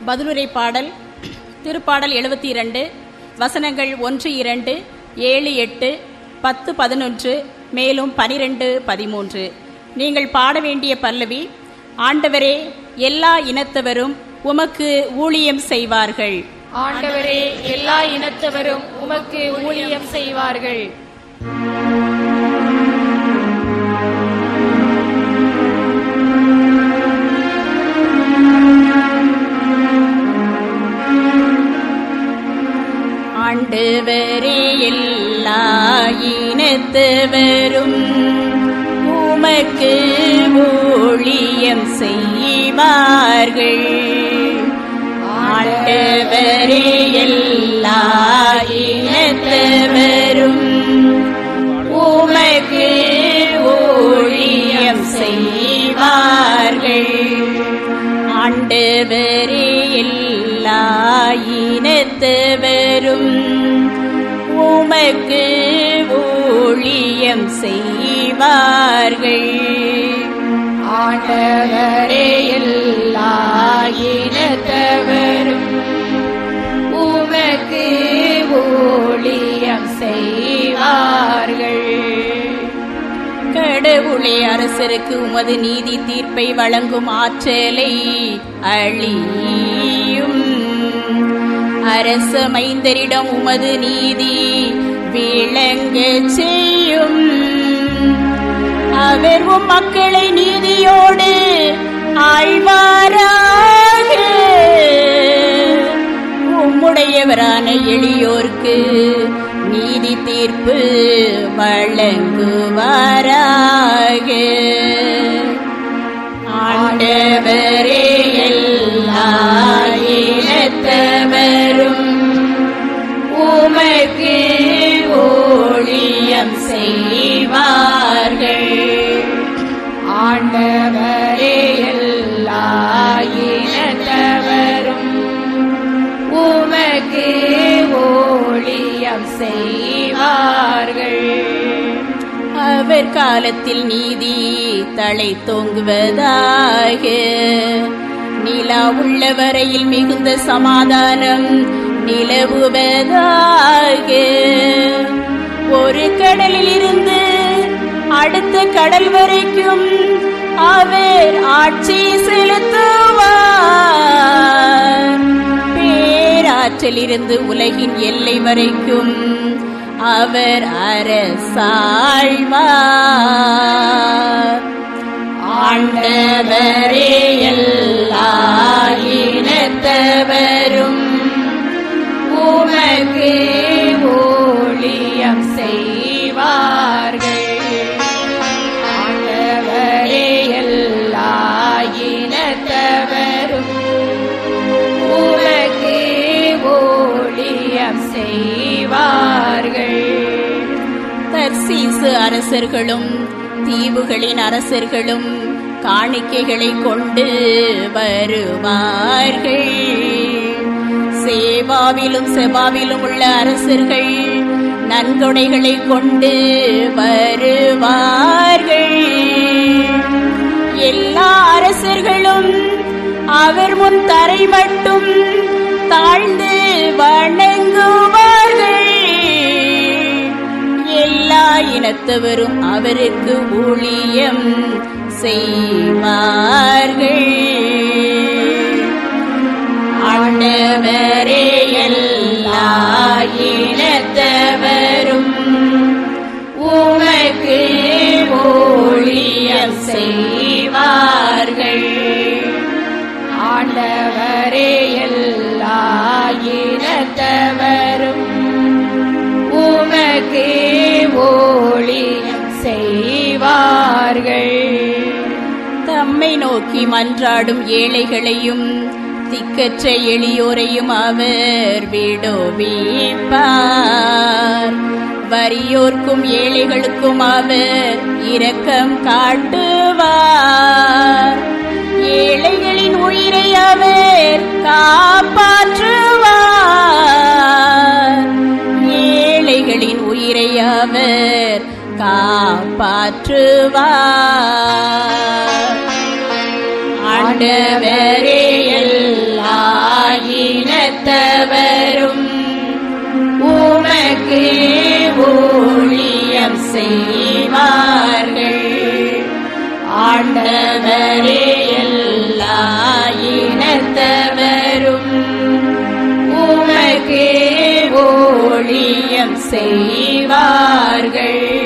பதிலுரை பாடல் திருப்பாடல் எழுபத்தி இரண்டு வசனங்கள் ஒன்று இரண்டு ஏழு எட்டு பத்து பதினொன்று மேலும் பனிரெண்டு பதிமூன்று நீங்கள் பாட வேண்டிய பல்லவி ஆண்டவரே எல்லா இனத்தவரும் உமக்கு ஊழியம் செய்வார்கள் ஆண்டவரே எல்லா இனத்தவரும் உமக்கு ஊழியம் செய்வார்கள் ஆண்டவரே எல்லா இனத்தவரும் உமக்கு ஊழியம் செய்வார்கள் ஆண்டவரே எல்லா இனத்தவரும் உமக்கு ஊழியம் செய்வார்கள் ஆண்டவரே எல்லா இனத்தவரும் உமக்கு ஊழியம் செய்வார்கள் ஆண்டவரே எல்லா இனத்தவரும் உமக்கு ஊழியம் செய்வார்கள் கடவுளே அரசருக்கு உமது நீதி தீர்ப்பை வழங்கும் ஆற்றலை அழியும் அரச மைந்தரிடம் உமது நீதி விளங்க செய்யும் அவர் உம் மக்களை நீதியோடு ஆழ்வாராக உம்முடையவரான எளியோர்க்கு நீதி தீர்ப்பு வழங்குவாராக ஆண்டவரே எல்லா இனத்தவரும் உமக்கு ஊழியம் செய்வார்கள் ஆண்டவரே எல்லா இனத்தவரும் உமக்கு ஊழியம் செய்வார்கள் அவர் காலத்தில் நீதி தலை தோங்குவதாக நிலா உள்ள வரையில் மிகுந்த சமாதானம் நிலவுவதாக ஒரு கடலில் இருந்து அடுத்த கடல் வரைக்கும் அவர் ஆட்சி செலுத்துவார் பேராற்றல் இருந்து உலகின் எல்லை வரைக்கும் அவர் அரசாழ்வார் ஆண்டவரே எல்லா இனத்தவரும் உமக்கு ஊழியம் செய்வார்கள் ஆண்டவரே எல்லா இனத்தவரும் உமக்கு ஊழியம் செய்வார்கள் தர்சீசு அரசர்களும் தீவுகளின் அரசர்களும் காணிக்கைகளை கொண்டு வருவார்கள் சேபாவிலும் செபாவிலும் உள்ள அரசர்கள் நன்கொடைகளை கொண்டு வருவார்கள் எல்லா அரசர்களும் அவர் முன் தரை மட்டும் தாழ்ந்து வணங்குவார்கள் எல்லா இனத்தவரும் அவருக்கு ஊழியம் செய்வார்கள் ஆண்டவரே எல்லா இனத்தவரும் உமக்கு ஊழியம் செய்வார்கள் ஆண்டவரே எல்லா இனத்தவரும் உமக்கு ஊழியம் செய்வார்கள் தம்மை நோக்கி மன்றாடும் ஏழைகளையும் திக்கற்ற எளியோரையும் அவர் விடுவிப்பார் வறியோர்க்கும் ஏழைகளுக்கும் அவர் இரக்கம் காட்டுவார் ஏழைகளின் உயிரை அவர் காப்பாற்றுவார் ஏழைகளின் உயிரை அவர் காப்பாற்றுவார் ஆண்டவரே எல்லா செய்வார்கள் ஆண்டவரே எல்லா இனத்தவரும் உமக்கே ஊழியம் செய்வார்கள்